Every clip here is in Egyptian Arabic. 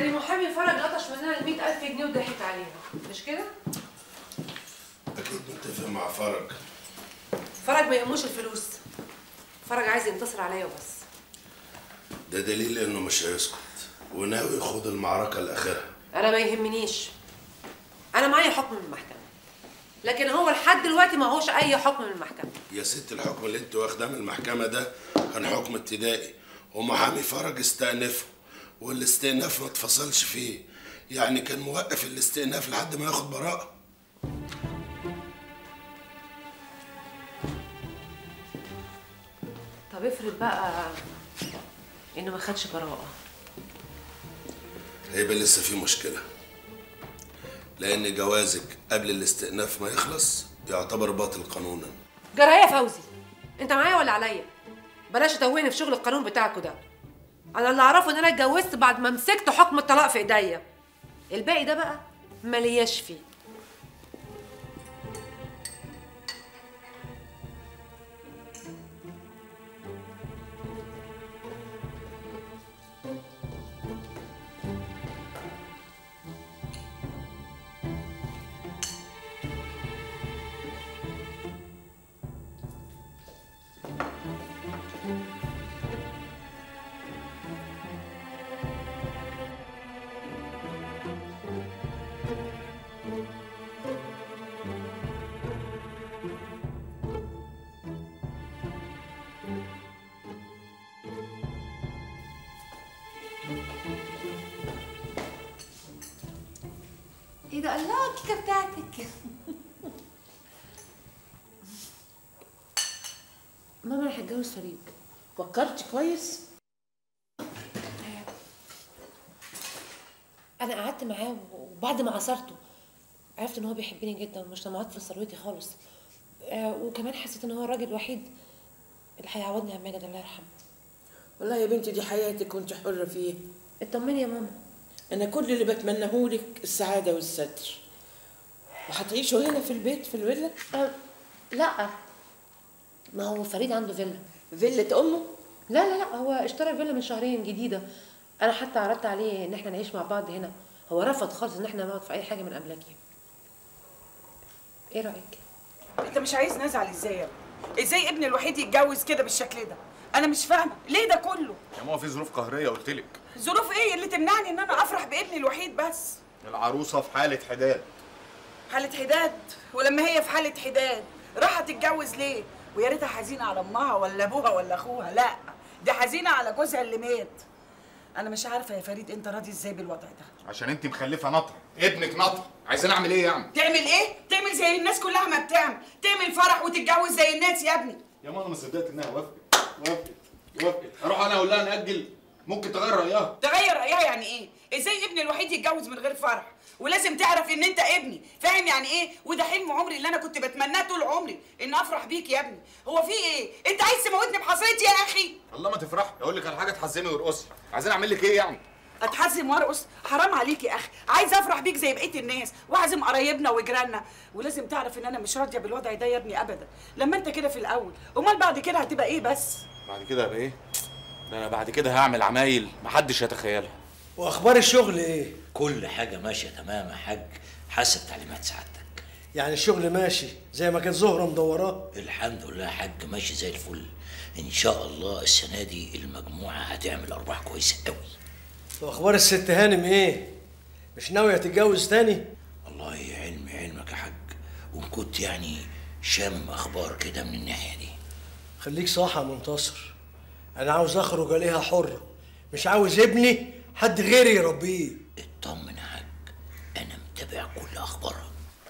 يعني محامي فرج لطش منها ال 100000 جنيه وضحك عليها مش كده؟ اكيد متفق مع فرج فرج ما يهموش الفلوس فرج عايز ينتصر عليا وبس ده دليل انه مش هيسكت وناوي يخوض المعركه لاخرها انا ما يهمنيش انا معايا حكم من المحكمه لكن هو لحد دلوقتي ما هوش اي حكم من المحكمه يا ست الحكم اللي انت واخداه من المحكمه ده كان حكم ابتدائي ومحامي فرج استأنفه والاستئناف ما اتفصلش فيه يعني كان موقف الاستئناف لحد ما ياخد براءه طب افرض بقى انه ما خدش براءه هيبقى لسه في مشكله لان جوازك قبل الاستئناف ما يخلص يعتبر باطل قانونا جرى يا فوزي انت معايا ولا عليا بلاش تتوهني في شغل القانون بتاعكوا ده انا اللي اعرفه ان انا اتجوزت بعد ما مسكت حكم الطلاق في ايديا الباقي ده بقى ملياش فيه ايه ده الله الكيكه بتاعتك ماما انا هتجوز فريد فكرت كويس انا قعدت معاه وبعد ما عصرته عرفت ان هو بيحبني جدا ومش طمعت في ثروتي خالص آه وكمان حسيت ان هو الراجل الوحيد اللي هيعوضني عن ماجد الله يرحمه والله يا بنتي دي حياتك وانت حرة فيها اطمني يا ماما انا كل اللي بتمناه لك السعادة والستر وهتعيشوا هنا في البيت في الفيلا آه لا ما هو فريد عنده فيلا فيلة امه لا لا لا هو اشترى فيلا من شهرين جديده انا حتى عرضت عليه ان احنا نعيش مع بعض هنا هو رفض خالص ان احنا نقعد في اي حاجه من املاكي ايه رايك انت مش عايز نزعل ازاي يا ابني؟ ازاي ابني الوحيد يتجوز كده بالشكل ده انا مش فاهمه ليه ده كله يا ماما في ظروف قهريه قلت لك ظروف ايه اللي تمنعني ان انا افرح بابني الوحيد بس العروسه في حاله حداد حاله حداد ولما هي في حاله حداد راحت تتجوز ليه ويا ريتها حزينه على امها ولا ابوها ولا اخوها لا دي حزينه على جوزها اللي مات انا مش عارفه يا فريد انت راضي ازاي بالوضع ده عشان انت مخلفه نطر ابنك نطر عايزين اعمل ايه يعني تعمل ايه تعمل زي الناس كلها ما بتعمل تعمل فرح وتتجوز زي الناس يا ابني يا ماما ما صدقت انها وافقت وافقت وافقت اروح انا اقول لها ناجل ممكن تغير رايها تغير رايها يعني ايه ازاي ابني الوحيد يتجوز من غير فرح ولازم تعرف ان انت ابني فاهم يعني ايه وده حلم عمري اللي انا كنت بتمناه طول عمري ان افرح بيك يا ابني هو في ايه انت عايز تموتني بحصيتي يا اخي الله ما تفرحي اقول لك على حاجه تحزمي وارقصي عايزين اعمل لك ايه يعني اتحزم وارقص حرام عليك يا اخي عايز افرح بيك زي بقيه الناس واعزم قرايبنا وجيراننا ولازم تعرف ان انا مش راضيه بالوضع ده يا ابني ابدا لما انت كده في الاول امال بعد كده هتبقى ايه بس بعد كده هبقى ايه ده انا بعد كده هعمل عمايل محدش يتخيلها واخبار الشغل ايه كل حاجة ماشية تمام يا حاج حسب تعليمات سعادتك يعني الشغل ماشي زي ما كانت زهره مدوراه الحمد لله يا حاج ماشي زي الفل ان شاء الله السنة دي المجموعة هتعمل ارباح كويسة قوي واخبار الست هانم ايه مش ناويه تتجوز تاني والله علمي علمك يا حاج وان كنت يعني شامم اخبار كده من الناحية دي خليك صاحي يا منتصر انا عاوز اخرج الاقيها حره مش عاوز ابني حد غيري يربيه اطمن يا حاج انا متابع كل اخبارها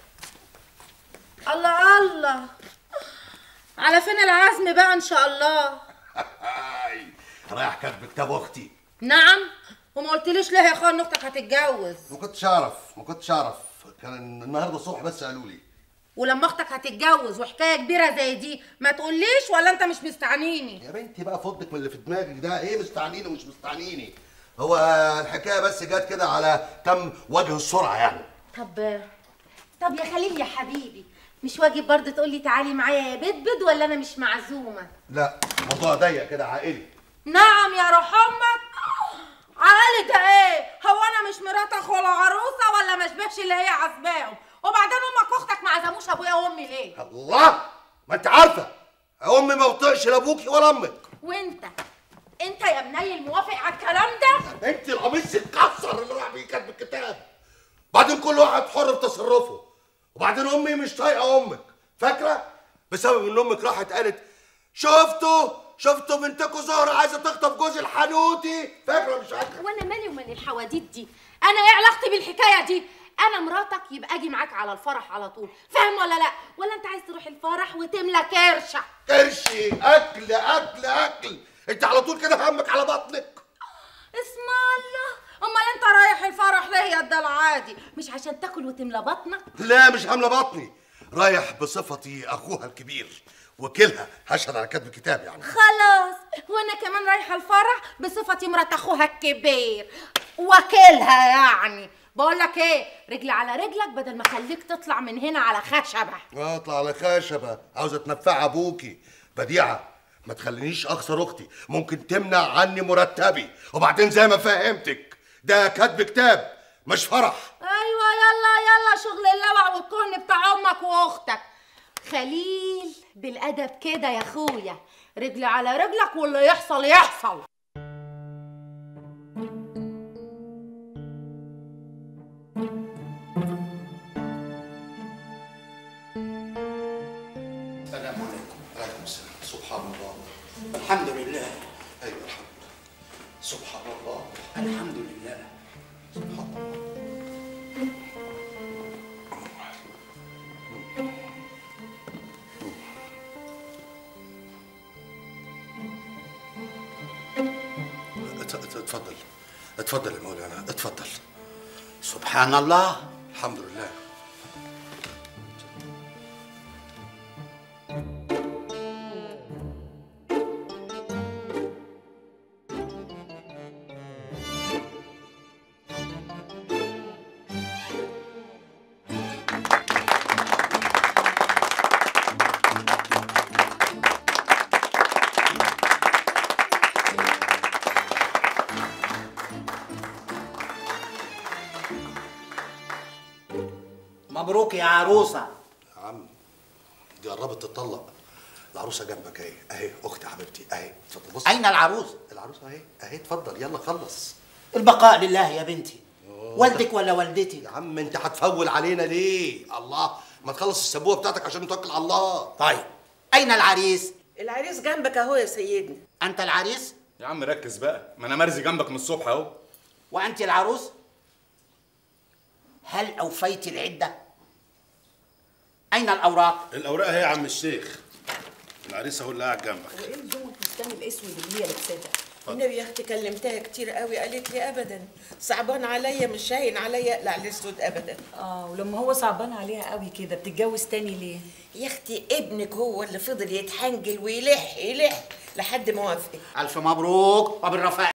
الله الله على فين العزم بقى ان شاء الله رايح كاتب كتاب اختي نعم وما قلتليش ليه يا اخوان ان اختك هتتجوز ما كنتش اعرف ما كنتش اعرف كان النهارده الصبح بس قالوا لي ولما اختك هتتجوز وحكايه كبيره زي دي ما تقوليش ولا انت مش مستعنيني يا بنتي بقى فضك من اللي في دماغك ده ايه مستعنيني ومش مستعنيني هو الحكايه بس جت كده على كم وجه السرعه يعني طب طب يا خليل يا حبيبي مش واجب برضه تقولي تعالي معايا يا بدبد ولا انا مش معزومه لا الموضوع ضيق كده عائلي نعم يا روح امك عقلي ده ايه هو انا اللي هي عازباهم وبعدين امك واختك ما عزموش ابويا وامي ليه الله ما انت عارفه امي ما بطيقش لا ابوكي ولا امك وانت انت يا منيل موافق على الكلام ده انت القميص اتكسر اللي راح بيه كاتب الكتاب بعدين كل واحد حر في تصرفه وبعدين امي مش طايقه امك فاكره بسبب ان امك راحت قالت شفتوا شفتوا بنتكم زهره عايزه تخطف جوز الحنوتي فاكره مش فاكره وانا مالي ومال الحواديت دي انا ايه علاقتي بالحكايه دي انا مراتك يبقى اجي معاك على الفرح على طول فاهم ولا لا ولا انت عايز تروح الفرح وتملى كرشه قرشي اكل اكل اكل انت على طول كده همك على بطنك اسم الله امال انت رايح الفرح ليه يا ده العادي مش عشان تاكل وتملى بطنك لا مش حامله بطني رايح بصفتي اخوها الكبير وكيلها هشهد على كتب الكتاب يعني خلاص وانا كمان رايحه الفرح بصفتي مرات اخوها الكبير وكيلها يعني بقول لك ايه رجلي على رجلك بدل ما اخليك تطلع من هنا على خشبه اطلع على خشبه عاوزه تنفع ابوكي بديعه ما تخلينيش اخسر اختي ممكن تمنع عني مرتبي وبعدين زي ما فهمتك ده كتب كتاب مش فرح ايوه يلا يلا شغل اللوع والكهن بتاع امك واختك خليل بالادب كده يا اخويا رجلي على رجلك واللي يحصل يحصل السلام عليكم عليكم السلام سبحان الله الحمد لله ايوه الحمد سبحان الله الحمد لله سبحان الله ات- ات- اتفضل اتفضل يا مولانا اتفضل سبحان الله الحمد لله مبروك يا عروسة يا عم دي قربت تطلق العروسه جنبك اهي اهي اختي حبيبتي اهي اتفضل بص أين العروس؟ العروسه اهي اهي اتفضل يلا خلص البقاء لله يا بنتي والدك ولا والدتي يا عم انت هتفول علينا ليه الله ما تخلص السبوه بتاعتك عشان نتوكل على الله طيب أين العريس؟ العريس جنبك اهو يا سيدنا أنت العريس يا عم ركز بقى ما انا مرزي جنبك من الصبح اهو وأنت العروس؟ هل أوفيت العدة؟ أين الأوراق؟ الاوراق اهي يا عم الشيخ العريس اهو اللي قاعد جنبك وايه لزوم الفستان الاسود اللي هي لابساه ده؟ النبي يا اختي كلمتها كتير قوي قالت لي ابدا صعبان عليا مش هاين عليا اقلع الاسود ابدا اه ولما هو صعبان عليها قوي كده بتتجوز تاني ليه؟ يا اختي ابنك هو اللي فضل يتحنجل ويلح يلح لحد ما وافق ألف مبروك وبالرفاء